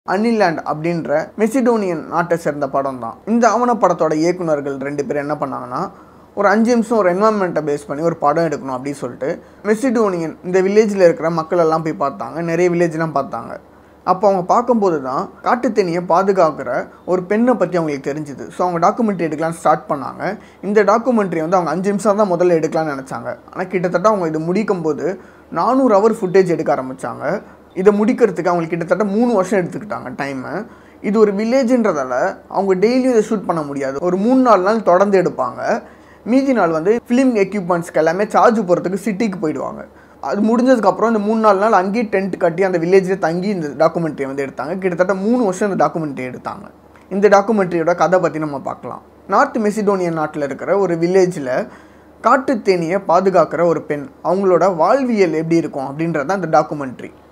அன்னிலேண்ட் அப்படின்ற மெசிடோனியன் நாட்டை சேர்ந்த படம் தான் இந்த ஆவணப்படத்தோட இயக்குனர்கள் ரெண்டு பேர் என்ன பண்ணாங்கன்னா ஒரு அஞ்சு நிமிஷம் ஒரு என்வரான்மெண்ட்டை பேஸ் பண்ணி ஒரு படம் எடுக்கணும் அப்படின்னு சொல்லிட்டு மெசிடோனியன் இந்த வில்லேஜில் இருக்கிற மக்கள் எல்லாம் போய் பார்த்தாங்க நிறைய வில்லேஜ்லாம் பார்த்தாங்க அப்போ அவங்க பார்க்கும்போது தான் காட்டுத்தேனியை பாதுகாக்கிற ஒரு பெண்ணை பற்றி அவங்களுக்கு தெரிஞ்சுது ஸோ அவங்க டாக்குமெண்ட்ரி எடுக்கலாம்னு ஸ்டார்ட் பண்ணாங்க இந்த டாக்குமெண்ட்ரி வந்து அவங்க அஞ்சு நிமிஷம் தான் முதல்ல எடுக்கலாம்னு நினச்சாங்க ஆனால் கிட்டத்தட்ட அவங்க இது முடிக்கும் போது நானூறு ஹவர் ஃபுட்டேஜ் எடுக்க ஆரம்பித்தாங்க இதை முடிக்கிறதுக்கு அவங்களுக்கு கிட்டத்தட்ட மூணு வருஷம் எடுத்துக்கிட்டாங்க டைமை இது ஒரு வில்லேஜ்ன்றதால அவங்க டெய்லியும் இதை ஷூட் பண்ண முடியாது ஒரு மூணு நாலு நாள் தொடர்ந்து எடுப்பாங்க மீதி நாள் வந்து ஃபிலிம் எக்யூப்மெண்ட்ஸ்க்கு எல்லாமே சார்ஜ் போகிறதுக்கு சிட்டிக்கு போயிடுவாங்க அது முடிஞ்சதுக்கப்புறம் இந்த மூணு நாலு நாள் அங்கேயே டென்ட் கட்டி அந்த வில்லேஜில் தங்கி இந்த டாக்குமெண்ட்ரி வந்து எடுத்தாங்க கிட்டத்தட்ட மூணு வருஷம் இந்த டாக்குமெண்ட்ரி எடுத்தாங்க இந்த டாக்குமெண்ட்ரியோட கதை பற்றி நம்ம பார்க்கலாம் நார்த் மெசிடோனியன் நாட்டில் இருக்கிற ஒரு வில்லேஜில் காட்டுத்தேனியை பாதுகாக்கிற ஒரு பெண் அவங்களோட வாழ்வியல் எப்படி இருக்கும் அப்படின்றது தான் இந்த டாக்குமெண்ட்ரி